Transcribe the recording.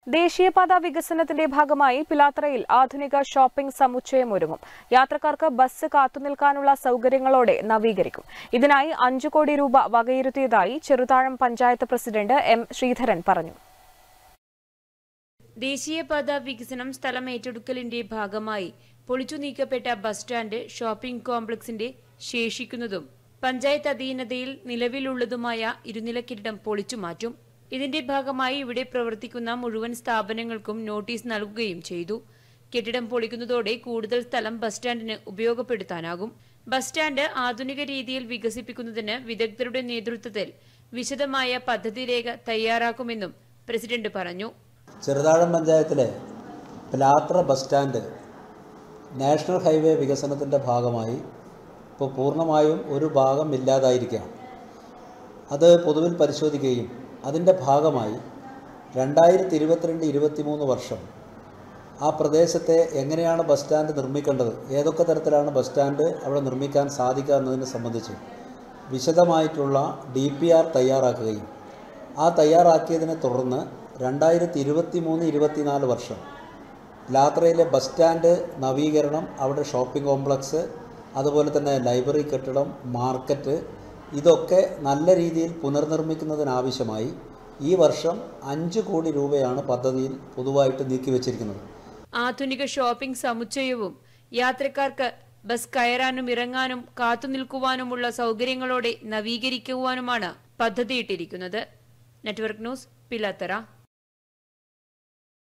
ദേശീയപാത വികസനത്തിന്റെ ഭാഗമായി പിലാത്രയിൽ ആധുനിക ഷോപ്പിംഗ് സമുച്ചയം ഒരുങ്ങും യാത്രക്കാർക്ക് ബസ് കാത്തുനിൽക്കാനുള്ള സൗകര്യങ്ങളോടെ നവീകരിക്കും ഇതിനായി അഞ്ചു കോടി രൂപ വകയിരുത്തിയതായി ചെറുതാഴം പഞ്ചായത്ത് പ്രസിഡന്റ് എം ശ്രീധരൻ പറഞ്ഞു ദേശീയപാത വികസനം സ്ഥലം ഏറ്റെടുക്കലിന്റെ ഭാഗമായി പൊളിച്ചു നീക്കപ്പെട്ട ബസ് സ്റ്റാൻഡ് ഷോപ്പിംഗ് കോംപ്ലക്സിന്റെ ശേഷിക്കുന്നതും പഞ്ചായത്ത് അധീനതയിൽ നിലവിലുള്ളതുമായ ഇരുനില കെട്ടിടം പൊളിച്ചു മാറ്റും ഇതിന്റെ ഭാഗമായി ഇവിടെ പ്രവർത്തിക്കുന്ന മുഴുവൻ സ്ഥാപനങ്ങൾക്കും നോട്ടീസ് നൽകുകയും ചെയ്തു കെട്ടിടം പൊളിക്കുന്നതോടെ കൂടുതൽ സ്ഥലം ബസ് സ്റ്റാൻഡിന് ഉപയോഗപ്പെടുത്താനാകും ബസ് സ്റ്റാൻഡ് ആധുനിക രീതിയിൽ വികസിപ്പിക്കുന്നതിന് വിദഗ്ധരുടെ നേതൃത്വത്തിൽ വിശദമായ പദ്ധതി രേഖ തയ്യാറാക്കുമെന്നും പ്രസിഡന്റ് പറഞ്ഞു ചെറുതാഴം പഞ്ചായത്തിലെ Pilathara bus stand national highway വികസനത്തിൻ്റെ ഭാഗമായി ഇപ്പോൾ പൂർണ്ണമായും ഒരു ഭാഗം ഇല്ലാതായിരിക്കുകയാണ് അത് പൊതുവിൽ പരിശോധിക്കുകയും അതിൻ്റെ ഭാഗമായി രണ്ടായിരത്തി ഇരുപത്തിരണ്ട് ഇരുപത്തിമൂന്ന് വർഷം ആ പ്രദേശത്തെ എങ്ങനെയാണ് ബസ് സ്റ്റാൻഡ് നിർമ്മിക്കേണ്ടത് ഏതൊക്കെ തരത്തിലാണ് ബസ് സ്റ്റാൻഡ് അവിടെ നിർമ്മിക്കാൻ സാധിക്കുക എന്നതിനെ സംബന്ധിച്ച് വിശദമായിട്ടുള്ള ഡി പി ആർ തയ്യാറാക്കുകയും ആ തയ്യാറാക്കിയതിനെ തുടർന്ന് രണ്ടായിരത്തി ഇരുപത്തി മൂന്ന് ഇരുപത്തിനാല് വർഷം ലാത്രയിലെ ബസ് സ്റ്റാൻഡ് നവീകരണം അവിടെ ഷോപ്പിംഗ് കോംപ്ലക്സ് അതുപോലെ തന്നെ ലൈബ്രറി കെട്ടിടം മാർക്കറ്റ് ഇതൊക്കെ നല്ല രീതിയിൽ പുനർനിർമ്മിക്കുന്നതിനാവശ്യമായി ഈ വർഷം അഞ്ച് കോടി രൂപയാണ് പദ്ധതിയിൽ പൊതുവായിട്ട് നീക്കിവച്ചിരിക്കുന്നത് ആധുനിക ഷോപ്പിംഗ് സമുച്ചയവും യാത്രക്കാർക്ക് ബസ് കയറാനും ഇറങ്ങാനും കാത്തുനിൽക്കുവാനുമുള്ള സൗകര്യങ്ങളോടെ നവീകരിക്കുവാനുമാണ് പദ്ധതിയിട്ടിരിക്കുന്നത് നെറ്റ്വർക്ക് ന്യൂസ് പിലാത്തറ